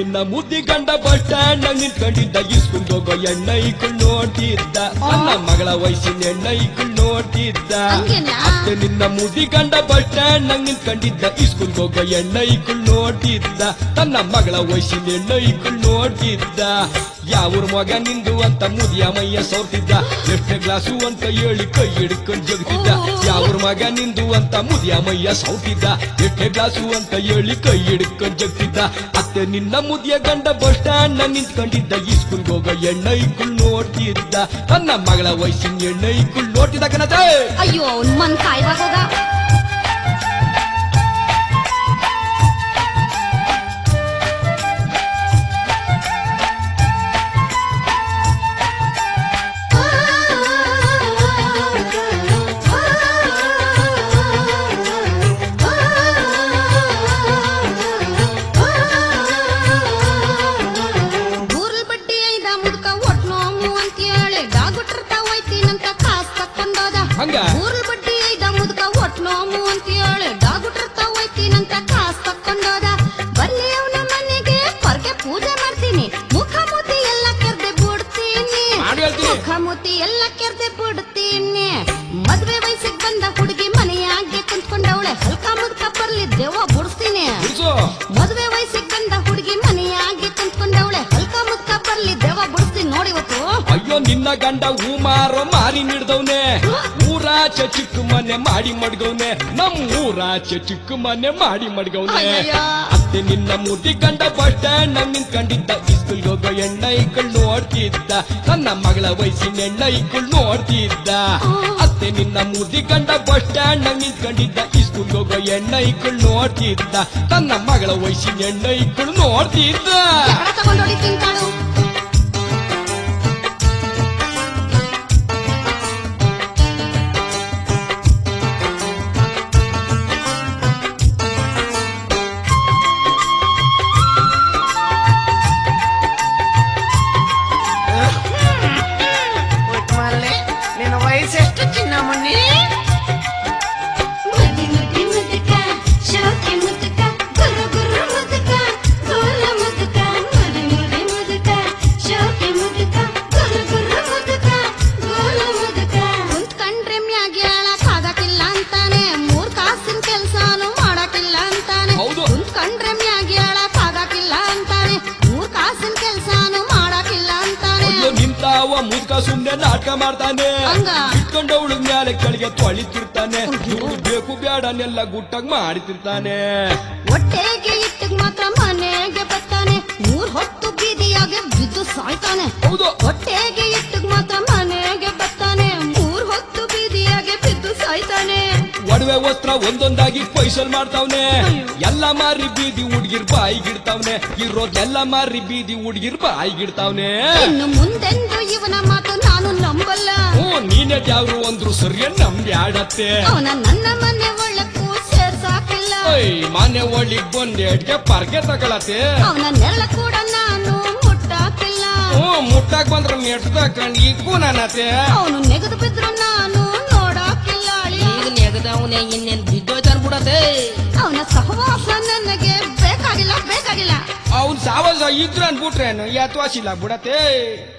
ನಿನ್ನ ಮುದ್ದಿ ಗಂಡ bus stand ನಿಂತ್ಕೊಂಡಿದ್ದ ಇಸ್ಕೊಂಡ್ ಹೋಗೋ ಎಣ್ಣ ಇಕ್ಕಳ್ ನೋಡ್ತಿದ್ದ ನನ್ನ ಮಗಳ ವಯಸ್ಸಿನ ಎಣ್ಣ ಇಕ್ಕಳ್ ನೋಡ್ತಿದ್ದ ಹಂಗೇನಾ? ಅತ್ತೆ ನಿನ್ನ ಮುದಿ ಗಂಡ ಬಸ್ ಸ್ಟ್ಯಾಂಡ್ ನಿಂತ್ಕೊಂಡಿದ್ದ ಇಸ್ಕೊಂಡ್ ಹೋಗೋ ಎಣ್ಣ ಇಕ್ಕಳ್ ನೋಡ್ತಿದ್ದ ತನ್ನ ಮಗಳ ವಯಸ್ಸಿನ ಎಣ್ಣ ಇಕ್ಕಳ್ ನೋಡ್ತಿದ್ದ ಯಾವ್ರ ಮಗ ನಿಂದು ಅಂತ ಮುದಿಯ ಮೈಯ ಸೋರ್ತಿದ್ದ ಎಷ್ಟೇ ಗ್ಲಾಸು ಅಂತ ಹೇಳಿ ಕೈ ಹಿಡ್ಕೊಂಡ್ ಜಗತಿದ್ದ ಯಾವ್ರ ಮಗ ನಿಂದು ಅಂತ ಮುದಿಯ ಮೈಯ ಸೌತಿದ್ದ ಎಷ್ಟೇ ಗ್ಲಾಸು ಅಂತ ಹೇಳಿ ಕೈ ಹಿಡ್ಕೊಂಡ್ ಜಗತಿದ್ದ ಅತ್ತೆ ನಿನ್ನ ಮುದಿಯ ಗಂಡ ಬಸ್ ಸ್ಟ್ಯಾಂಡ್ ನಿಂತ್ಕೊಂಡಿದ್ದ ಇಸ್ಕೂಲ್ ಹೋಗೋ ಎಣ್ಣ ಇಕ್ಕುಳ್ ನೋಡ್ತಿದ್ದ ತನ್ನ ಮಗಳ ವಯಸ್ಸಿನ ಎಣ್ಣ ಇಕ್ಕುಳ್ ನೋಡ್ತಿದ್ದ ಕಣತೆ ಅಯ್ಯೋ ಅವ್ನ್ ಮನ್ ಕಾಯ್ದಾಗ ಹೋಗ ಊರ್ಲ್ ಬಡ್ಡಿ ಐದ ಮುದ್ಕ ಒಟ್ ನೋವು ಅಂತ ಹೇಳಿ ಡಾಗುಟ್ರತ ಹೋಯ್ತೀನಂತ ಕಾಸ್ ತಕ್ಕೊಂಡೋದ ಹಂಗ? ಊರ್ಲ್ ಬಡ್ಡಿ ಐದ ಮುದ್ಕ ಒಟ್ ನೋವು ಅಂತ ಹೇಳಿ ಡಾಗುಟ್ರತ ಹೋಯ್ತೀನಂತ ಕಾಸ್ ತಕ್ಕೊಂಡೋದ ಬರ್ಲಿ ಅವನ ಮನೆಗೆ ಹೊರಗೆ ಪೂಜೆ ಮಾಡ್ತೀನಿ ಮುಖ ಮೂತಿ ಎಲ್ಲ ಕೆರ್ದೆ ಬಿಡ್ತೀನಿ ಮಾಡಿ ಹೇಳ್ತೀನಿ. ಮುಖ ಮೂತಿ ಎಲ್ಲ ಕೆರ್ದೆ ಬಿಡ್ತೀನಿ ಮದ್ವೆ ವಯಸ್ಸಿಗೆ ಬಂದ ಹುಡುಗಿ ಮನೆಯಾಗೆ ಕುಂತ್ಕೊಂಡವಳೆ ಹಲ್ಕ ಮುದ್ಕ ಬರ್ಲಿ ದೆವ್ವ ಬಿಡಿಸ್ತೀನಿ ಬಿಡ್ಸು ಮದುವೆ ವಯಸ್ಸಿಗೆ ಬಂದ ಹುಡುಗಿ ಮನೆಯಾಗಿ ಕುಂತ್ಕೊಂಡವಳೆ ಹಲ್ಕ ಮುದ್ಕ ಬರ್ಲಿ ದೆವ್ವ ಬಿಡಿಸ್ತೀನಿ ನೋಡಿ ಇವತ್ತು ಅಯ್ಯೋ ನಿನ್ನ ಗಂಡ ಹೂ ಮಾರೋ ಮಾರಿ ನಿಡ್ದವ್ನೆ ಊರಾಚೆ ಚಿಕ್ಕ ಮನೆ ಮಾಡಿ ಮಡ್ಗವ್ನೆ ನಮ್ ಊರಾಚೆ ಚಿಕ್ಕ ಮನೆ ಮಾಡಿ ಮಡ್ಗವ್ನೆ ಅಯ್ಯಯ್ಯೋ. ಅತ್ತೆ ನಿನ್ನ ಮುದಿ ಗಂಡ ಬಸ್ ಸ್ಟ್ಯಾಂಡ್ ನಿಂತ್ಕೊಂಡಿದ್ದ ಇಸ್ಕೂಲ್ ಹೋಗೋ ಎಣ್ಣ ಇಕ್ಕಳ್ ನೋಡ್ತಿದ್ದ ನನ್ನ ಮಗಳ ವಯಸ್ಸಿನ ಎಣ್ಣ ಇಕ್ಕಳ್ ನೋಡ್ತಿದ್ದ ಅತ್ತೆ ನಿನ್ನ ಮುದಿ ಗಂಡ ಬಸ್ ಸ್ಟ್ಯಾಂಡ್ ನಿಂತ್ಕೊಂಡಿದ್ದ ಇಸ್ಕೂಲ್ ಹೋಗೋ ಎಣ್ಣ ಇಕ್ಕಳ್ ನೋಡ್ತಿದ್ದ ತನ್ನ ಮಗಳ ವಯಸ್ಸಿನ ಎಣ್ಣ ಇಕ್ಕಳ್ ನೋಡ್ತಿದ್ದ ಎక్కడ ತಗೊಂಡೋಡಿ ತಿಂತಾಳು ಒಟ್ಮಲ್ಲೆ ನಿನ್ನ ವಯಸ್ಸೆಷ್ಟು ಚಿನ್ನಮಣ್ಣಿ ಮುದ್ದಿ ಮುದ್ದಿ ಮುದ್ಕ ಶೋಕಿ ಮುದ್ಕ ಗುರು ಗುರು ಮುದ್ಕ ಗೋಲ ಮುದ್ಕ ಮುದಿ ಮುದಿ ಮುದ್ಕ ಶೋಕಿ ಮುದ್ಕ ಗುರು ಗುರು ಮುದ್ಕ ಗೋಲ ಮುದ್ಕ ಕುಂತ್ಕಂಡ್ರೆ ಮ್ಯಾಗೆ ಆಗಕ್ಕಿಲ್ಲ ಅಂತಾನೆ ಮೂರ್ ಕಾಸಿನ ಕೆಲ್ಸಾನು ಮಾಡಕ್ಕಿಲ್ಲ ಅಂತಾನೆ ಹೌದು. ಕುಂತ್ಕಂಡ್ರೆ ಮ್ಯಾಗೆ ಆಗಕ್ಕಿಲ್ಲ ಅಂತಾನೆ ಮೂರ್ ಕಾಸಿನ ಕೆಲ್ಸಾನು ಮಾಡಕ್ಕಿಲ್ಲ ಅಂತಾನೆ ಅಯ್ಯೋ ನಿಂತಾವ ಮುದ್ಕ ಸುಮ್ನೆ ನಾಟಕ ಮಾಡ್ತಾನೆ ಹಂಗ? ಇಟ್ಕೊಂಡವಳು ಮ್ಯಾಲೆ ಕೆಳಗೆ ತೊಳಿತಿರ್ತಾನೆ ಇವ್ಳು ಬೇಕು ಬೇಡನೆಲ್ಲ ಗುಟ್ಟಾಗ್ ಮಾಡ್ತಿರ್ತಾನೆ ಹೊಟ್ಟೆಗೆ ಇಟ್ಟಿಗ್ ಮಾತ್ರ ಮನೆಗೆ ಬರ್ತಾನೆ ಮೂರ್ ಹೊತ್ತು ಬೀದಿಯಾಗೆ ಬಿದ್ದು ಸಾಯ್ತಾನೆ ಹೌದು ಹೊಟ್ಟೆಗೆ ಇಟ್ಟಿಗ್ ಮಾತ್ರ ಮನೆಗೆ ಬರ್ತಾನೆ ಮೂರ್ ಹೊತ್ತು ಬೀದಿಯಾಗೆ ಬಿದ್ದು ಸಾಯ್ತಾನೆ ಒಡವೆ ವಸ್ತ್ರ ಒಂದೊಂದಾಗಿ ಪೈಸಲ್ ಮಾಡ್ತಾವ್ನೆ ಎಲ್ಲ ಮಾರಿ ಬೀದಿ ಹುಡ್ಗಿರ್ ಬಾಯಿಗಿಡ್ತಾವ್ನೆ ಇರೋದೆಲ್ಲ ಮಾರಿ ಬೀದಿ ಹುಡ್ಗಿರ್ ಬಾಯಿಗಿಡ್ತಾವ್ನೆ ಇನ್ನು ಮುಂದೆಂದು ಇವನ ಮಾತು ನಾನು ನಂಬಲ್ಲ ಹ್ಞೂ ನೀನೇ ಯಾವ್ರು ಅಂದ್ರು ಸರಿಯ ನಂಬ್ಯಾಡತ್ತೆ ಅವನ ನನ್ನ ಮನೆ ಒಳ್ಳಕ್ಕೂ ಸೇರ್ಸಾಕಿಲ್ಲ ಓಯ್ ಮನೆ ಒಳ್ಳಿಗ್ ಬಂದೇಟ್ಗೆ ಪರ್ಗೆ ತಗೊಳತ್ತೆ ಅವನ ನೆರಳ ಕೂಡ ನಾನು ಮುಟ್ಟಾಕಿಲ್ಲ ಹ್ಞೂ ಮುಟ್ಟಾಕ್ ಬಂದ್ರ ನೆಟ್ ತಕೊಂಡ್ ಈಗೂ ನನ್ನತ್ತೆ ಅವನು ನೆಗೆದು ಬಿದ್ರು ನಾನು ನೋಡಾಕಿಲ್ಲ ಅಳಿಯ. ಈಗ ನೆಗದವನೆ ಇನ್ನೇನ್ ಬಿದ್ದೋಯ್ತಾನ್ ಬಿಡತ್ತೆ ಅವನ ಸಹವಾಸ ನನಗೆ ಬೇಕಾಗಿಲ್ಲ ಬೇಕಾಗಿಲ್ಲ ಅವ್ನ್ ಸಾವಸ ಇದ್ರ ಅನ್ಬಿಟ್ರೇನು ಯಾತ್ವಾಸಿಲ್ಲ ಬಿಡತ್ತೆ